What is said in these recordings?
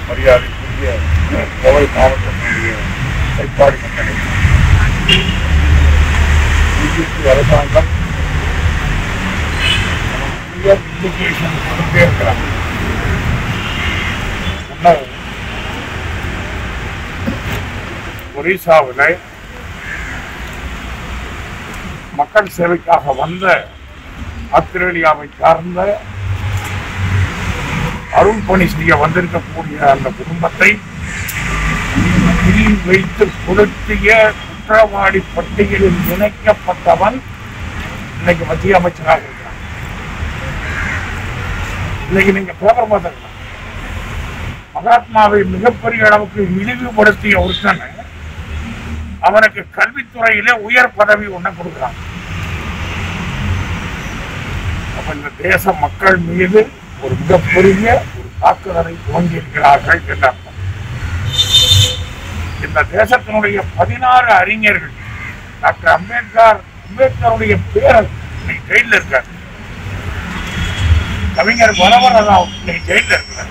மரியாதைக்குரிய கோவை மாவட்டத்தினுடைய செயற்பாடு மக்களை பிஜேபி அரசாங்கம் கிளியர் இண்டிகேஷன் கொடுத்தே இருக்கிறாங்க முன்னர் ஒரிசாவில் மக்கள் சேவைக்காக வந்த ஆஸ்திரேலியாவை சார்ந்த அருள் பணி செய்ய வந்திருக்கக்கூடிய அந்த குடும்பத்தை குறி வைத்து கொளுத்திய குற்றவாளி பட்டியலில் இணைக்கப்பட்டவன் இன்னைக்கு மத்திய அமைச்சராக இருக்கிறான் இன்னைக்கு நீங்க பேப்பர் பார்த்துக்கலாம் மகாத்மாவை மிகப்பெரிய அளவுக்கு இழிவுபடுத்திய ஒருத்தன் அவனுக்கு கல்வித்துறையிலே உயர் பதவி ஒண்ணு கொடுக்குறான் அப்ப இந்த தேச மக்கள் மீது ஒரு மிகப்பெரிய ஒரு தாக்குதலை துவங்கியிருக்கிறார்கள் என்ற அர்த்தம் இந்த தேசத்தினுடைய பதினாறு அறிஞர்கள் டாக்டர் அம்பேத்கர் அம்பேத்கருடைய பேரர் இன்னைக்கு ஜெயில இருக்கார் கவிஞர் வனவரராவ் இன்னைக்கு ஜெயில இருக்கிறார்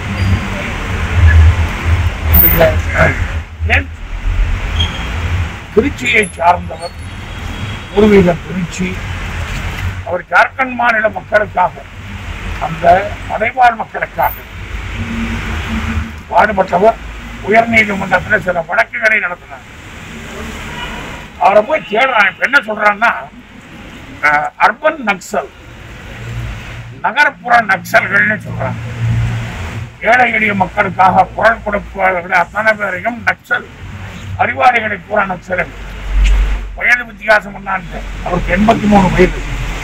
ஏன் திருச்சியை சார்ந்தவர் பூர்வீகம் திருச்சி அவர் ஜார்க்கண்ட் மாநில மக்களுக்காக அந்த மலைவாழ் மக்களுக்காக பாடுபட்டவர் உயர் நீதிமன்றத்தில் சில வழக்குகளை நடத்தினார் அவரை போய் தேடுறான் இப்ப என்ன சொல்றான்னா அர்பன் நக்சல் நகர்ப்புற நக்சல்கள்னு சொல்றாங்க ஏழை எளிய மக்களுக்காக குரல் கொடுப்பவர்கள் அத்தனை பேரையும் நக்சல் அறிவாளிகளை பூரா நக்சல் வயது வித்தியாசம் என்னான்னு அவருக்கு எண்பத்தி மூணு வயது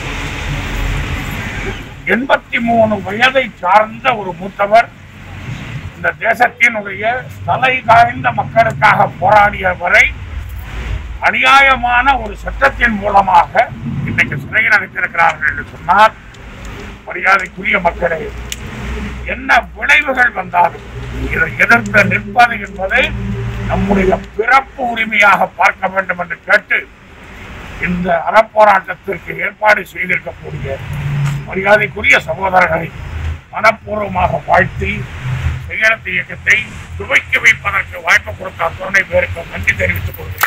எண்பத்தி மூணு வயதை சார்ந்த ஒரு மூத்தவர் இந்த தேசத்தினுடைய தலை காய்ந்த மக்களுக்காக போராடியவரை அநியாயமான ஒரு சட்டத்தின் மூலமாக இன்னைக்கு சிறையில் அடைத்திருக்கிறார்கள் என்று சொன்னால் மரியாதைக்குரிய மக்களே என்ன விளைவுகள் வந்தாலும் இதை எதிர்த்து நிற்பது என்பதை நம்முடைய பிறப்பு உரிமையாக பார்க்க வேண்டும் என்று கேட்டு இந்த அறப்போராட்டத்திற்கு ஏற்பாடு செய்திருக்கக்கூடிய மரியாதைக்குரிய சகோதரர்களை மனப்பூர்வமாக வாழ்த்தி செயலத்து இயக்கத்தை துவக்கி வைப்பதற்கு வாய்ப்பு கொடுத்த அத்துணை பேருக்கு நன்றி தெரிவித்துக் கொள்கிறேன்